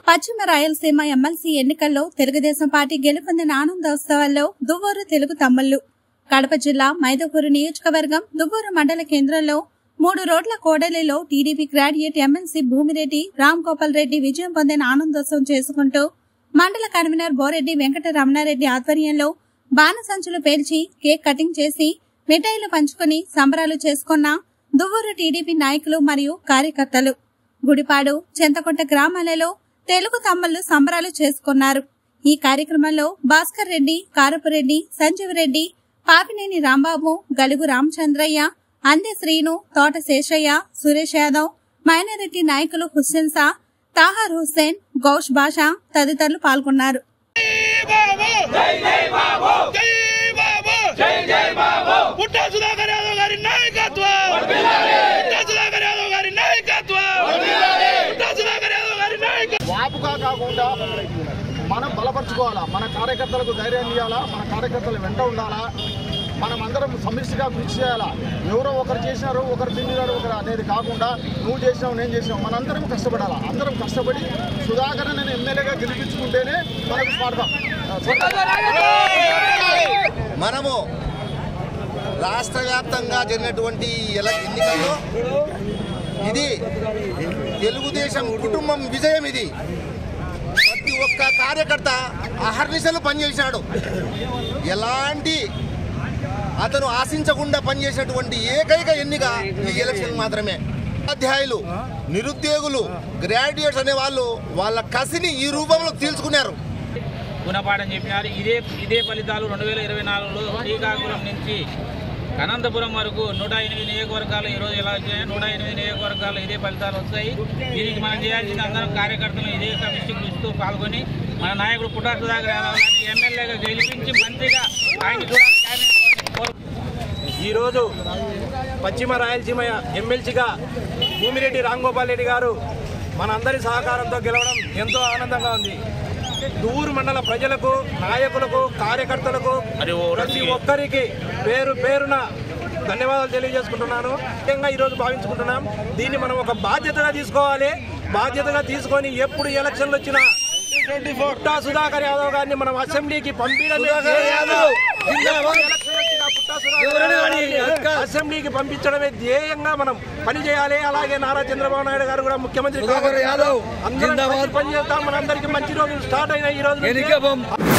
పశ్చిమ రాయలసీమ ఎమ్మెల్సీ ఎన్నికల్లో తెలుగుదేశం పార్టీ గెలుపొందిన ఆనందోత్సవాల్లో దువ్వూరు తెలుగు తమ్ముళ్లు కడప జిల్లా మైదకూరు నియోజకవర్గం దువ్వూరు మండల కేంద్రంలో మూడు రోడ్ల కోడలిలో TDP graduate MLC Bhumireddy Ram Gopal Reddy విజయం పొందిన ఆనందోత్సవం చేసుకుంటూ మండల కన్వీనర్ బోరెడ్డి వెంకట రమణారెడ్డి ఆధ్వర్యంలో బాణసంచులు పేల్చి కేక్ కటింగ్ చేసి మిఠాయిలు పంచుకుని సంబరాలు చేసుకున్న దువ్వూరు టీడీపీ నాయకులు మరియు కార్యకర్తలు గుడిపాడు చింతకొంట గ్రామాలలో తెలుగు తమ్ముళ్లు సంబరాలు చేసుకున్నారు ఈ కార్యక్రమంలో భాస్కర్ రెడ్డి కారపురెడ్డి సంజీవ్ రెడ్డి పాపినేని రాంబాబు గలుగు రామచంద్రయ్య అందే శ్రీను తోట శేషయ్య సురేష్ యాదవ్ మైనారిటీ నాయకులు హుస్సేన్ సా తాహార్ హుస్సేన్ గౌష్ బాషా తదితరులు పాల్గొన్నారు జై జై బాబు జై బాబు జై జై బాబు పుట్ట సుధాకర్ యాదవ్ గారి నాయకత్వం పుట్ట సుధాకర్ యాదవ్ గారి నాయకత్వం పుట్ట సుధాకర్ యాదవ్ గారి నాయకత్వం వాపుగా కాకుండా మనం బలపరుచుకోవాలా మన కార్యకర్తలకు ధైర్యం ఇవ్వాలా మన కార్యకర్తలు వెంట ఉండాలా మనం అందరం సమిష్టిగా కృషి చేయాలా ఎవరో ఒకరు చేసినారు ఒకరు తిన్నారు ఒకరు అనేది కాకుండా నువ్వు చేసినావు నేను చేసినావు మనందరం కష్టపడాలా అందరం కష్టపడి సుధాకర్ నేను ఎమ్మెల్యేగా గెలిపించుకుంటేనే మనకు స్వార్థం మనము రాష్ట్ర వ్యాప్తంగా జరిగినటువంటి ఎల- ఎన్నికల్లో ఇది తెలుగుదేశం కుటుంబం విజయం ఇది ప్రతి ఒక్క కార్యకర్త అహర్నిశలు పనిచేశాడు ఎలాంటి అతను ఆశించకుండా పనిచేసినటువంటి ఏకైక ఎన్నిక ఈ ఎలక్షన్ మాత్రమే ఉపాధ్యాయులు నిరుద్యోగులు గ్రాడ్యుయేట్స్ అనే వాళ్ళు వాళ్ళ కసిని ఈ రూపంలో తీల్చుకున్నారు గుణపాఠం చెప్పినారు ఇదే ఇదే ఫలితాలు రెండు వేల ఇరవై నాలుగులో శ్రీకాకుళం నుంచి అనంతపురం వరకు నూట ఎనిమిది నియోజకవర్గాలు ఈరోజు ఎలా వచ్చాయి నూట ఎనిమిది నియోజకవర్గాలు ఇదే ఫలితాలు వస్తాయి దీనికి మనం చేయాల్సింది అందరం కార్యకర్తలు ఇదే కమిషన్ కృషితో పాల్గొని మన నాయకుడు పుట్టా సుధాకర్ యాదవ్ గారిని ఎమ్మెల్యేగా గెలిపించి మంత్రిగా ఆయన చూడాలని క్యాబినెట్ కోరు ఈరోజు పశ్చిమ రాయలసీమ ఎమ్మెల్సీగా భూమిరెడ్డి రాంగోపాల్ రెడ్డి గారు మనందరి సహకారంతో గెలవడం ఎంతో ఆనందంగా ఉంది దూరు మండల ప్రజలకు నాయకులకు కార్యకర్తలకు ప్రతి ఒక్కరికి పేరు పేరున ధన్యవాదాలు తెలియజేసుకుంటున్నాను ముఖ్యంగా ఈరోజు భావించుకుంటున్నాం దీన్ని మనం ఒక బాధ్యతగా తీసుకోవాలి బాధ్యతగా తీసుకొని ఎప్పుడు ఎలక్షన్లు వచ్చినా పుట్టా సుధాకర్ యాదవ్ గారిని మనం అసెంబ్లీకి పంపించడం అసెంబ్లీకి పంపించడమే ధ్యేయంగా మనం పని చేయాలి అలాగే నారా చంద్రబాబు నాయుడు గారు కూడా ముఖ్యమంత్రి యాదవ్ అందరం కలిసి పని చేస్తాం మనందరికీ మంచి రోజులు స్టార్ట్ అయిన ఈ రోజు నుంచి